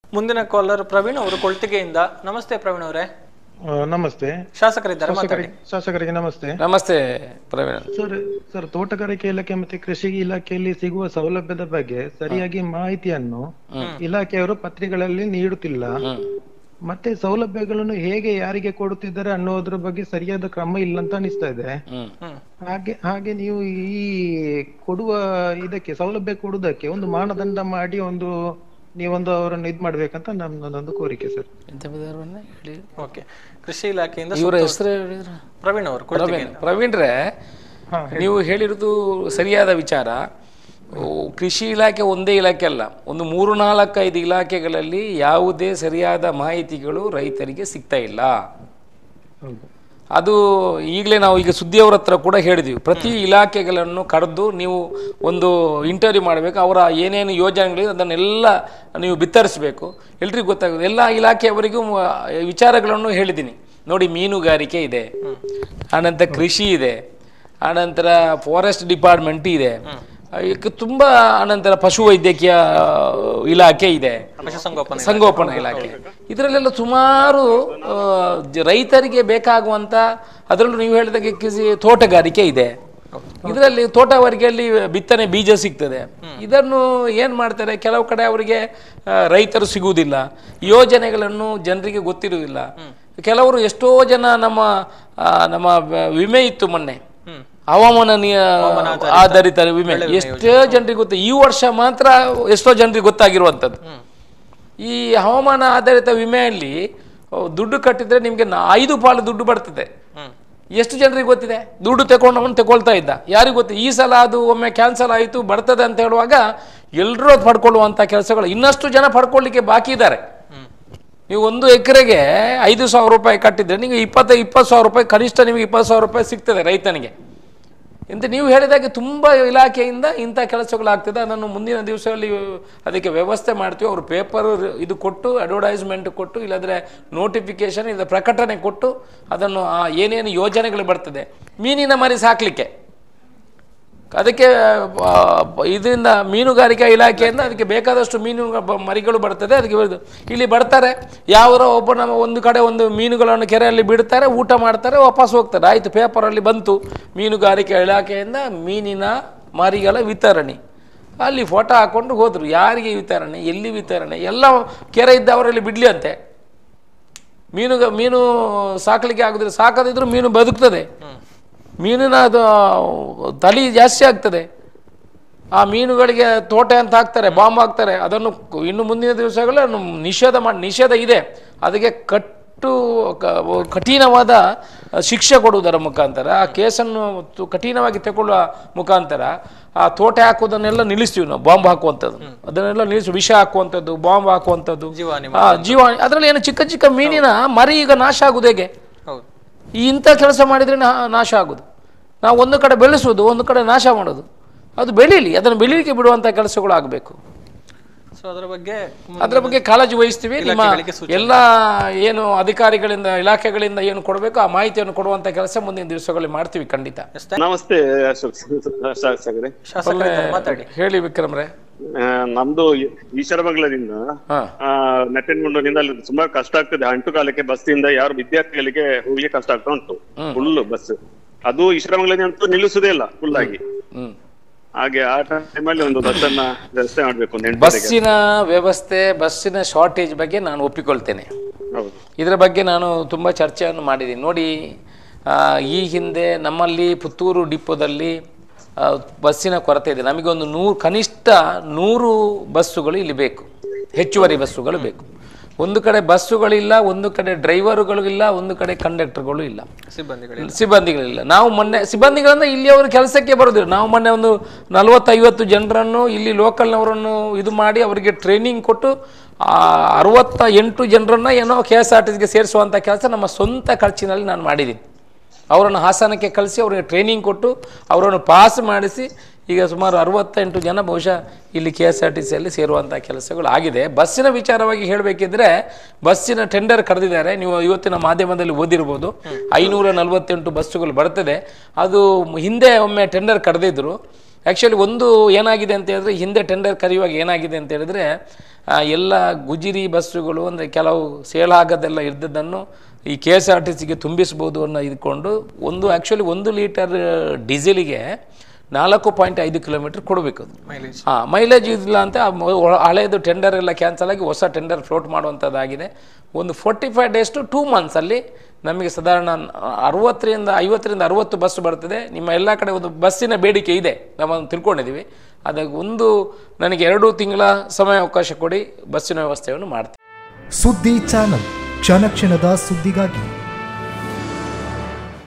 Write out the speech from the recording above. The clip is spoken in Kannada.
ಮುಂದಿನ ಕಾಲರ್ ಪ್ರವೀಣ್ ಅವರು ಕೊಳ್ತಿಗೆಯಿಂದ ನಮಸ್ತೆ ಪ್ರವೀಣ್ ಅವರೇ ಆ, ನಮಸ್ತೆ ಶಾಸಕರಿದ್ದಾರೆ ಮಾತಾಡಿ ಶಾಸಕರಿಗೆ ಶಾಸಕರಿಗೆ ನಮಸ್ತೆ ನಮಸ್ತೆ ಪ್ರವೀಣ್ ಸರ್ ಸರ್ ತೋಟಗಾರಿಕೆ ಇಲಾಖೆ ಮತ್ತೆ ಕೃಷಿ ಇಲಾಖೆಯಲ್ಲಿ ಸಿಗುವ ಸೌಲಭ್ಯದ ಬಗ್ಗೆ ಸರಿಯಾಗಿ ಮಾಹಿತಿಯನ್ನು ಇಲಾಖೆಯವರು ಪತ್ರಿಕೆಗಳಲ್ಲಿ ನೀಡುತ್ತಿಲ್ಲ ಮತ್ತೆ ಸೌಲಭ್ಯಗಳನ್ನು ಹೇಗೆ ಯಾರಿಗೆ ಕೊಡುತ್ತಿದ್ದಾರೆ ಅನ್ನೋದ್ರ ಬಗ್ಗೆ ಸರಿಯಾದ ಕ್ರಮ ಇಲ್ಲ ಅಂತ ಅನಿಸ್ತಾ ಇದೆ ಹ್ಮ್ ಹ್ಮ್ ಹಾಗೆ ಹಾಗೆ ನೀವು ಈ ಕೊಡುವ ಇದಕ್ಕೆ ಸೌಲಭ್ಯ ಕೊಡುವುದಕ್ಕೆ ಒಂದು ಮಾನದಂಡ ಮಾಡಿ ಒಂದು ನೀವೊಂದು ಅವರನ್ನು ಇದ್ ಮಾಡ್ಬೇಕಂತ ನನ್ನದೊಂದು ಕೋರಿಕೆ ಸರ್ ಎಂತ ಬದಲಾವಣೆ ಹೇಳಿ ಓಕೆ ಕೃಷಿ ಇಲಾಖೆಯಿಂದ ಇವರ ಹೆಸರು ಹೇಳಿದ್ರ ಪ್ರವೀಣ್ ಅವರು ಪ್ರವೀಣ್ ಪ್ರವೀಣ್ರೆ ಹಾ, ನೀವು ಹೇಳಿರೋದು ಸರಿಯಾದ ವಿಚಾರ ಓ, ಕೃಷಿ ಇಲಾಖೆ ಒಂದೇ ಇಲಾಖೆ ಅಲ್ಲ ಒಂದು ಮೂರು ನಾಲ್ಕೈದು ಇಲಾಖೆಗಳಲ್ಲಿ ಯಾವುದೇ ಸರಿಯಾದ ಮಾಹಿತಿಗಳು ರೈತರಿಗೆ ಸಿಗ್ತಾ ಇಲ್ಲ ಹೌದು ಅದು ಈಗಲೇ ನಾವು ಈಗ ಸುದ್ದಿಯವರ ಹತ್ರ ಕೂಡ ಹೇಳಿದ್ವಿ ಪ್ರತಿ ಇಲಾಖೆಗಳನ್ನು ಕರೆದು ನೀವು ಒಂದು ಇಂಟರ್ವ್ಯೂ ಮಾಡಬೇಕು ಅವರ ಏನೇನು ಯೋಜನೆಗಳಿದೆ ಅದನ್ನೆಲ್ಲ ನೀವು ಬಿತ್ತರಿಸಬೇಕು ಎಲ್ರಿಗೂ ಗೊತ್ತಾಗೋದು ಎಲ್ಲ ಇಲಾಖೆಯವರಿಗೂ ಮ- ವಿಚಾರಗಳನ್ನು ಹೇಳಿದ್ದೀನಿ ನೋಡಿ ಮೀನುಗಾರಿಕೆ ಇದೆ ಆನಂತರ ಕೃಷಿ ಇದೆ ಆನಂತರ ಫಾರೆಸ್ಟ್ ಡಿಪಾರ್ಟ್ಮೆಂಟ್ ಇದೆ ಈಗ ತುಂಬ ಆನಂತರ ಪಶುವೈದ್ಯಕೀಯ ಇಲಾಖೆ ಇದೆ ಪಶುಸಂಗೋಪನೆ ಸಂಗೋಪನಾ ಇಲಾಖೆ ಇದರಲ್ಲೆಲ್ಲ ಸುಮಾರು ಆ, ಜ- ರೈತರಿಗೆ ಬೇಕಾಗುವಂತ ಅದರಲ್ಲೂ ನೀವು ಹೇಳಿದಾಗೆ ಕೃಷಿ ತೋಟಗಾರಿಕೆ ಇದೆ ಇದರಲ್ಲಿ ತೋಟಗಾರಿಕೆಯಲ್ಲಿ ಬಿತ್ತನೆ ಬೀಜ ಸಿಗ್ತದೆ ಇದನ್ನು ಏನ್ ಮಾಡ್ತಾರೆ ಕೆಲವು ಕಡೆ ಅವರಿಗೆ ಆ, ರೈತರು ಸಿಗುವುದಿಲ್ಲ ಯೋಜನೆಗಳನ್ನು ಜನರಿಗೆ ಗೊತ್ತಿರುವುದಿಲ್ಲ ಕೆಲವರು ಎಷ್ಟೋ ಜನ ನಮ್ಮ ಆ, ನಮ್ಮ ವ- ವಿಮೆ ಇತ್ತು ಮೊನ್ನೆ ಹ್ಮ್ ಹವಾಮಾನ ನಿಯ- ಆಧಾರಿತ ವಿಮೆ ಎಷ್ಟೋ ಜನರಿಗೆ ಗೊತ್ತು ಈ ವರ್ಷ ಮಾತ್ರ ಎಷ್ಟೋ ಜನರಿಗೆ ಗೊತ್ತಾಗಿರುವಂಥದ್ದು ಈ ಹವಾಮಾನ ಆಧಾರಿತ ವಿಮೆಯಲ್ಲಿ ಅಹ್, ದುಡ್ಡು ಕಟ್ಟಿದ್ರೆ ನಿಮಗೆ ಐದು ಪಾಲು ದುಡ್ಡು ಬರ್ತದೆ ಹ್ಮ್ ಎಷ್ಟು ಜನರಿಗೆ ಗೊತ್ತಿದೆ ದುಡ್ಡು ತಗೊಂಡವನು ತಗೊಳ್ತಾ ಇದ್ದ ಯಾರಿಗೂ ಗೊತ್ತು ಈ ಸಲ ಅದು ಒಮ್ಮೆ ಕ್ಯಾನ್ಸಲ್ ಆಯಿತು ಬರ್ತದೆ ಅಂತ ಹೇಳುವಾಗ ಎಲ್ಲರೂ ಅದು ಪಡ್ಕೊಳ್ಳುವಂಥ ಕೆಲಸಗಳು ಇನ್ನಷ್ಟು ಜನ ಪಡ್ಕೊಳ್ಳಿಕ್ಕೆ ಬಾಕಿ ಇದ್ದಾರೆ ಹ್ಮ್ ನೀವು ಒಂದು ಎಕರೆಗೆ ಐದು ಸಾವಿರ ರೂಪಾಯಿ ಕಟ್ಟಿದ್ರೆ ನಿಮಗೆ ಇಪ್ಪತ್ತು ಇಪ್ಪತ್ತು ಸಾವಿರ ರೂಪಾಯಿ ಕನಿಷ್ಠ ನಿಮಗೆ ಇಪ್ಪತ್ತು ಸಾವಿರ ರೂಪಾಯಿ ಸಿಗ್ತದೆ ರೈತನಿಗೆ ಅಂತ ನೀವು ಹೇಳಿದಾಗೆ ತುಂಬ ಇಲಾಖೆಯಿಂದ ಇಂಥ ಕೆಲಸಗಳಾಗ್ತದೆ ಅದನ್ನು ಮುಂದಿನ ದಿವಸದಲ್ಲಿ ಅದಕ್ಕೆ ವ್ಯವಸ್ಥೆ ಮಾಡ್ತೀವಿ ಅವರು ಪೇಪರ್ ಇದು ಕೊಟ್ಟು ಅಡ್ವರ್ಟೈಸ್ಮೆಂಟ್ ಕೊಟ್ಟು ಇಲ್ಲಾಂದರೆ ನೋಟಿಫಿಕೇಶನ್ ಇಲ್ಲ ಪ್ರಕಟಣೆ ಕೊಟ್ಟು ಅದನ್ನು ಆ ಏನೇನು ಯೋಜನೆಗಳು ಬರ್ತದೆ ಮೀನಿನ ಮರಿ ಸಾಕಲಿಕ್ಕೆ ಅದಕ್ಕೆ ಆ, ಇದರಿಂದ ಮೀನುಗಾರಿಕಾ ಇಲಾಖೆಯಿಂದ ಅದಕ್ಕೆ ಬೇಕಾದಷ್ಟು ಮೀನು ಬ- ಮರಿಗಳು ಬರ್ತದೆ ಅದಕ್ಕೆ ಬರೋದು ಇಲ್ಲಿ ಬರ್ತಾರೆ ಯಾವರೋ ಒಬ್ಬ ನಮ್ಮ ಒಂದು ಕಡೆ ಒಂದು ಮೀನುಗಳನ್ನು ಕೆರೆಯಲ್ಲಿ ಬಿಡ್ತಾರೆ ಊಟ ಮಾಡ್ತಾರೆ ವಾಪಸ್ ಹೋಗ್ತಾರೆ ಆಯಿತು ಪೇಪರಲ್ಲಿ ಬಂತು ಮೀನುಗಾರಿಕೆ ಇಲಾಖೆಯಿಂದ ಮೀನಿನ ಮರಿಗಳ ವಿತರಣೆ ಅಲ್ಲಿ ಫೋಟೋ ಹಾಕ್ಕೊಂಡು ಹೋದರು ಯಾರಿಗೆ ವಿತರಣೆ ಎಲ್ಲಿ ವಿತರಣೆ ಎಲ್ಲ ಕೆರೆ ಇದ್ದವರಲ್ಲಿ ಬಿಡಲಿ ಅಂತೆ ಮೀನು ಮೀನು ಸಾಕಲಿಕ್ಕೆ ಆಗುದಿಲ್ಲ ಸಾಕದಿದ್ರು ಮೀನು ಬದುಕ್ತದೆ ಮೀನಿನ ಅದು ತಳಿ ಜಾಸ್ತಿ ಆಗ್ತದೆ ಆ ಮೀನುಗಳಿಗೆ ತೋಟೆ ಅಂತ ಹಾಕ್ತಾರೆ ಬಾಂಬ್ ಹಾಕ್ತಾರೆ ಅದನ್ನು ಕು- ಇನ್ನು ಮುಂದಿನ ದಿವಸಗಳಲ್ಲಿ ನಿಷೇಧ ಮಾಡಿ ನಿಷೇಧ ಇದೆ ಅದಕ್ಕೆ ಕಟ್ಟು ಕ- ಕಠಿಣವಾದ ಶಿಕ್ಷೆ ಕೊಡುವುದರ ಮುಖಾಂತರ ಆ ಕೇಸನ್ನು ತು- ಕಠಿಣವಾಗಿ ತಗೊಳ್ಳುವ ಮುಖಾಂತರ ಆ ತೋಟೆ ಹಾಕುವುದನ್ನೆಲ್ಲ ನಿಲ್ಲಿಸ್ತೀವಿ ನಾವು ಬಾಂಬ್ ಹಾಕುವಂಥದ್ದು ಅದನ್ನೆಲ್ಲ ನಿಲ್ಲಿಸಿ ವಿಷ ಹಾಕುವಂಥದ್ದು ಬಾಂಬ್ ಹಾಕುವಂಥದ್ದು ಜೀವಾಣಿ ಆ ಜೀವಾಣಿ ಅದರಲ್ಲಿ ಏನು ಚಿಕ್ಕ ಚಿಕ್ಕ ಮೀನಿನ ಮರಿ ಈಗ ನಾಶ ಆಗುದು ಹೇಗೆ ಹೌದು ಈ ಇಂಥ ಕೆಲಸ ಮಾಡಿದರೆ ನಾ- ನಾಶ ಆಗೋದು ನಾವು ಒಂದು ಕಡೆ ಬೆಳೆಸೋದು ಒಂದು ಕಡೆ ನಾಶ ಮಾಡೋದು ಅದು ಬೆಳೀಲಿ ಅದನ್ನು ಬೆಳೀಲಿಕ್ಕೆ ಬಿಡುವಂಥ ಕೆಲಸಗಳು ಆಗಬೇಕು ಸೊ ಅದರ ಬಗ್ಗೆ ಅದರ ಬಗ್ಗೆ ಕಾಳಜಿ ವಹಿಸ್ತೀವಿ ನಿಮ್ಮ ಇಲಾಖೆಗಳಿಗೆ ಸೂಚನೆ. ಎಲ್ಲ ಏನು ಅಧಿಕಾರಿಗಳಿಂದ ಇಲಾಖೆಗಳಿಂದ ಏನು ಕೊಡಬೇಕು ಆ ಮಾಹಿತಿಯನ್ನು ಕೊಡುವಂಥ ಕೆಲಸ ಮುಂದಿನ ದಿವಸಗಳಲ್ಲಿ ಮಾಡ್ತೀವಿ ಖಂಡಿತ ನಮಸ್ತೆ ಅಶೋಕ್ ಶಾಸಕರೇ ಶಾಸಕರಿದ್ದಾರೆ ಮಾತಾಡಿ ಹೇಳಿ ವಿಕ್ರಮ್ರೆ ಆ, ನಮ್ದು ಈ- ಈಶ್ವರಮಂಗಲದಿಂದ ಹಾ ಆ, ನೆಟ್ಟೆನ್ಗುಂಡದಿಂದ ಅಲ್ಲಿ ತುಂಬಾ ಕಷ್ಟ ಆಗ್ತದೆ ಅಂಟು ಕಾಲಕ್ಕೆ ಬಸ್ಸಿಂದ ಯಾರು ವಿದ್ಯಾರ್ಥಿಗಳಿಗೆ ಹೋಗ್ಲಿಕ್ಕೆ ಕಷ್ಟ ಆಗ್ತಾ ಉಂಟು ಫುಲ್ ಬಸ್ ಅದು ಈಶ್ವರಮಂಗಲದಿಂದ ಅಂತೂ ನಿಲ್ಲಿಸುದೇ ಇಲ್ಲ ಫುಲ್ ಆಗಿ ಹ್ಮ್ ಹಾಗೆ ಆ ಟೈಮಲ್ಲಿ ಒಂದು ಬಸ್ ಅನ್ನ ವ್ಯವಸ್ಥೆ ಮಾಡ್ಬೇಕು ಒಂದು ಎಂಟು ಗಂಟೆಗೆ. ಬಸ್ಸಿನ ವ್ಯವಸ್ಥೆ ಬಸ್ಸಿನ ಶಾರ್ಟೇಜ್ ಬಗ್ಗೆ ನಾನು ಒಪ್ಪಿಕೊಳ್ತೇನೆ ಹೌದು ಇದರ ಬಗ್ಗೆ ನಾನು ತುಂಬ ಚರ್ಚೆಯನ್ನು ಮಾಡಿದ್ದೀನಿ ನೋಡಿ ಆ, ಈ ಹಿಂದೆ ನಮ್ಮಲ್ಲಿ ಪುತ್ತೂರು ಡಿಪೋದಲ್ಲಿ ಆ, ಬಸ್ಸಿನ ಕೊರತೆ ಇದೆ ನಮಗೆ ಒಂದು ನೂರು ಕನಿಷ್ಠ ನೂರು ಬಸ್ಸುಗಳು ಇಲ್ಲಿ ಬೇಕು ಹೆಚ್ಚುವರಿ ಬಸ್ಸುಗಳು ಬೇಕು ಒಂದು ಕಡೆ ಬಸ್ಸುಗಳಿಲ್ಲ ಒಂದು ಕಡೆ ಡ್ರೈವರುಗಳು ಇಲ್ಲ ಒಂದು ಕಡೆ ಕಂಡಕ್ಟರ್ಗಳು ಇಲ್ಲ ಸಿಬ್ಬಂದಿಗಳಿಗೆ ಸಿಬ್ಬಂದಿಗಳಿಲ್ಲ ನಾವು ಮೊನ್ನೆ ಸಿಬ್ಬಂದಿಗಳಂದ್ರೆ ಇಲ್ಲಿ ಅವರು ಕೆಲಸಕ್ಕೆ ಬರೋದಿಲ್ಲ ನಾವು ಮೊನ್ನೆ ಒಂದು ನಲವತ್ತೈವತ್ತು ಜನರನ್ನು ಇಲ್ಲಿ ಲೋಕಲ್ನವರನ್ನು ಇದು ಮಾಡಿ ಅವರಿಗೆ ಟ್ರೈನಿಂಗ್ ಕೊಟ್ಟು ಆ, ಅರವತ್ತ ಎಂಟು ಜನರನ್ನ ಏನೋ ಕೆ ಎಸ್ ಆರ್ ಟಿ ಸಿಗೆ ಸೇರಿಸುವಂಥ ಕೆಲಸ ನಮ್ಮ ಸ್ವಂತ ಖರ್ಚಿನಲ್ಲಿ ನಾನು ಮಾಡಿದ್ದೀನಿ ಅವರನ್ನು ಹಾಸನಕ್ಕೆ ಕಳಿಸಿ ಅವರಿಗೆ ಟ್ರೈನಿಂಗ್ ಕೊಟ್ಟು ಅವರನ್ನು ಪಾಸ್ ಮಾಡಿಸಿ ಈಗ ಸುಮಾರು ಅರವತ್ತೆಂಟು ಜನ ಬಹುಶಃ ಇಲ್ಲಿ ಕೆ ಎಸ್ ಆರ್ ಟಿ ಸಿಯಲ್ಲಿ ಸೇರುವಂಥ ಕೆಲಸಗಳು ಆಗಿದೆ ಬಸ್ಸಿನ ವಿಚಾರವಾಗಿ ಹೇಳಬೇಕಿದ್ರೆ ಬಸ್ಸಿನ ಟೆಂಡರ್ ಕರೆದಿದ್ದಾರೆ ನೀವು ಇವತ್ತಿನ ಮಾಧ್ಯಮದಲ್ಲಿ ಓದಿರ್ಬೋದು ಐನೂರ ನಲವತ್ತೆಂಟು ಬಸ್ಸುಗಳು ಬರ್ತದೆ ಅದು ಹಿಂದೆ ಒಮ್ಮೆ ಟೆಂಡರ್ ಕರೆದಿದ್ರು ಆ್ಯಕ್ಚುಲಿ ಒಂದು ಏನಾಗಿದೆ ಅಂತ ಹೇಳಿದ್ರೆ ಹಿಂದೆ ಟೆಂಡರ್ ಕರೆಯುವಾಗ ಏನಾಗಿದೆ ಅಂತ ಹೇಳಿದ್ರೆ ಆ, ಎಲ್ಲ ಗುಜಿರಿ ಬಸ್ಸುಗಳು ಅಂದರೆ ಕೆಲವು ಸೇಲ್ ಆಗೋದೆಲ್ಲ ಇದ್ದದ್ದನ್ನು ಈ ಕೆ ಎಸ್ ಆರ್ ಟಿ ಸಿಗೆ ತುಂಬಿಸ್ಬೋದು ಅನ್ನೋ ಇದ್ಕೊಂಡು ಒಂದು ಆ್ಯಕ್ಚುಲಿ ಒಂದು ಲೀಟರ್ ಡೀಸೆಲಿಗೆ ನಾಲ್ಕು ಪಾಯಿಂಟ್ ಐದು ಕಿಲೋಮೀಟರ್ ಕೊಡಬೇಕು ಅದು ಮೈಲೇಜ್ ಹಾಂ ಮೈಲೇಜ್ ಇಲ್ಲ ಅಂತ ಆ ಮೊ- ಒಳ- ಹಳೆಯದು ಟೆಂಡರ್ ಎಲ್ಲ ಕ್ಯಾನ್ಸಲ್ ಆಗಿ ಹೊಸ ಟೆಂಡರ್ ಫ್ಲೋಟ್ ಮಾಡುವಂಥದ್ದಾಗಿದೆ ಒಂದು forty five days to two ಮಂತ್ಸಲ್ಲಿ ನಮಗೆ ಸಾಧಾರಣ ಅರವತ್ತರಿಂದ ಐವತ್ತರಿಂದ ಅರವತ್ತು ಬಸ್ ಬರ್ತದೆ ನಿಮ್ಮ ಎಲ್ಲ ಕಡೆ ಒಂದು ಬಸ್ಸಿನ ಬೇಡಿಕೆ ಇದೆ ನಾವು ತಿಳ್ಕೊಂಡಿದ್ದೀವಿ ಅದಕ್ಕೆ ಒಂದು ನನಗೆ ಎರಡು ತಿಂಗಳ ಸಮಯಾವಕಾಶ ಕೊಡಿ ಬಸ್ಸಿನ ವ್ಯವಸ್ಥೆಯನ್ನು ಮಾಡ್ತೀನಿ ಸುದ್ದಿ ಚಾನಲ್ ಕ್ಷಣ ಕ್ಷಣದ ಸುದ್ದಿಗಾಗಿ